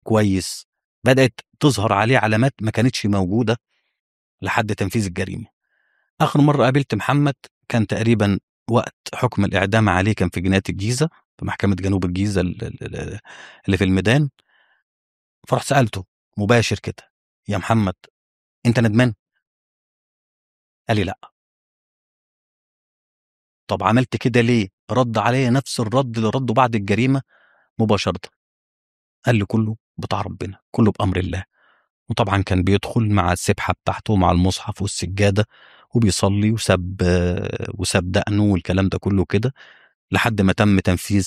كويس بدات تظهر عليه علامات ما كانتش موجوده لحد تنفيذ الجريمه اخر مره قابلت محمد كان تقريبا وقت حكم الاعدام عليه كان في جنايه الجيزه في محكمه جنوب الجيزه ال- ال- ال- اللي في الميدان فرحت سالته مباشر كده يا محمد انت ندمان قال لي لا طب عملت كده ليه رد عليا نفس الرد اللي رده بعد الجريمه مباشره قال لي كله بتاع ربنا كله بامر الله وطبعا كان بيدخل مع السبحه بتاعته مع المصحف والسجاده وبيصلي وساب وساب دقنه والكلام ده كله كده لحد ما تم تنفيذ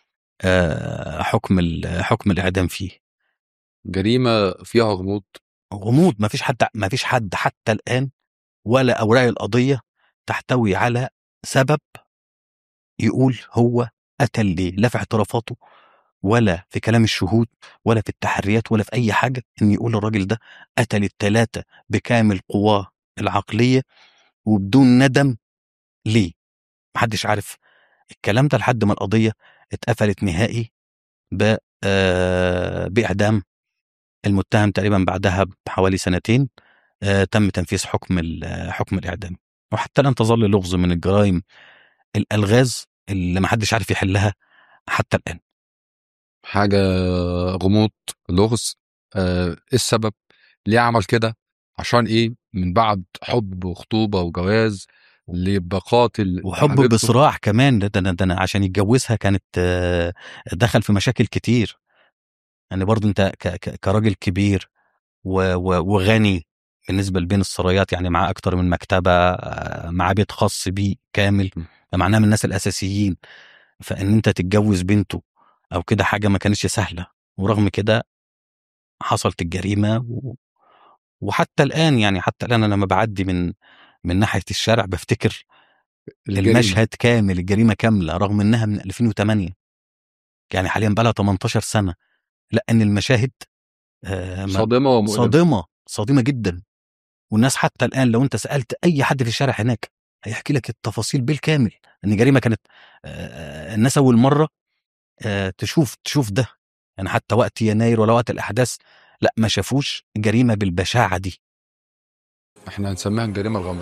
آه، حكم ال- حكم الاعدام فيه جريمه فيها غموض غموض ما فيش حد ما فيش حد حتى الان ولا اوراق القضيه تحتوي على سبب يقول هو قتل ليه لا في اعترافاته ولا في كلام الشهود ولا في التحريات ولا في اي حاجه ان يقول الراجل ده قتل الثلاثه بكامل قواه العقليه وبدون ندم ليه محدش عارف الكلام ده لحد ما القضيه اتقفلت نهائي ب آه، باعدام المتهم تقريبا بعدها بحوالي سنتين آه، تم تنفيذ حكم ال- حكم الاعدام وحتى الان تظل لغز من الجرائم الالغاز اللي محدش عارف يحلها حتى الان حاجه غموض لغز آه، ايه السبب ليه عمل كده عشان ايه من بعد حب وخطوبه وجواز ليبقى قاتل وحب حبيبته. بصراع كمان ده ده أنا- ده أنا عشان يتجوزها كانت آه، دخل في مشاكل كتير يعني برضه انت ك- ك- كراجل كبير و- و- وغني بالنسبه لبين السرايات يعني معاه اكتر من مكتبه آه، معاه بيت خاص بيه كامل م. معناه من الناس الاساسيين فان انت تتجوز بنته او كده حاجه ما كانتش سهله ورغم كده حصلت الجريمه و... وحتى الان يعني حتى الان انا لما بعدي من من ناحيه الشارع بفتكر الجريمة. المشهد كامل الجريمه كامله رغم انها من 2008 يعني حاليا بقى لها 18 سنه لا ان المشاهد آه، ما- صادمه ومؤلمه صادمه صادمه جدا والناس حتى الان لو انت سالت اي حد في الشارع هناك هيحكي لك التفاصيل بالكامل ان جريمه كانت آه، الناس اول مره آه، تشوف تشوف ده يعني حتى وقت يناير ولا وقت الاحداث لا ما شافوش جريمه بالبشاعه دي احنا هنسميها الجريمه الغامضه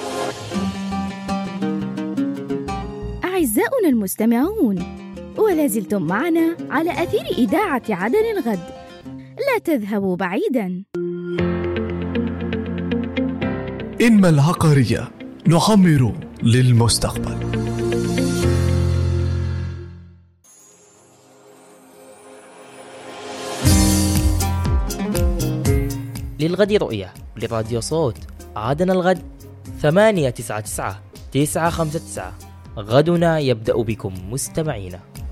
أعزاؤنا المستمعون ولا زلتم معنا على أثير إذاعة عدن الغد لا تذهبوا بعيداً إنما العقارية نعمر للمستقبل للغد رؤية لراديو صوت عادنا الغد ثمانية تسعة تسعة تسعة خمسة تسعة غدنا يبدأ بكم مستمعينا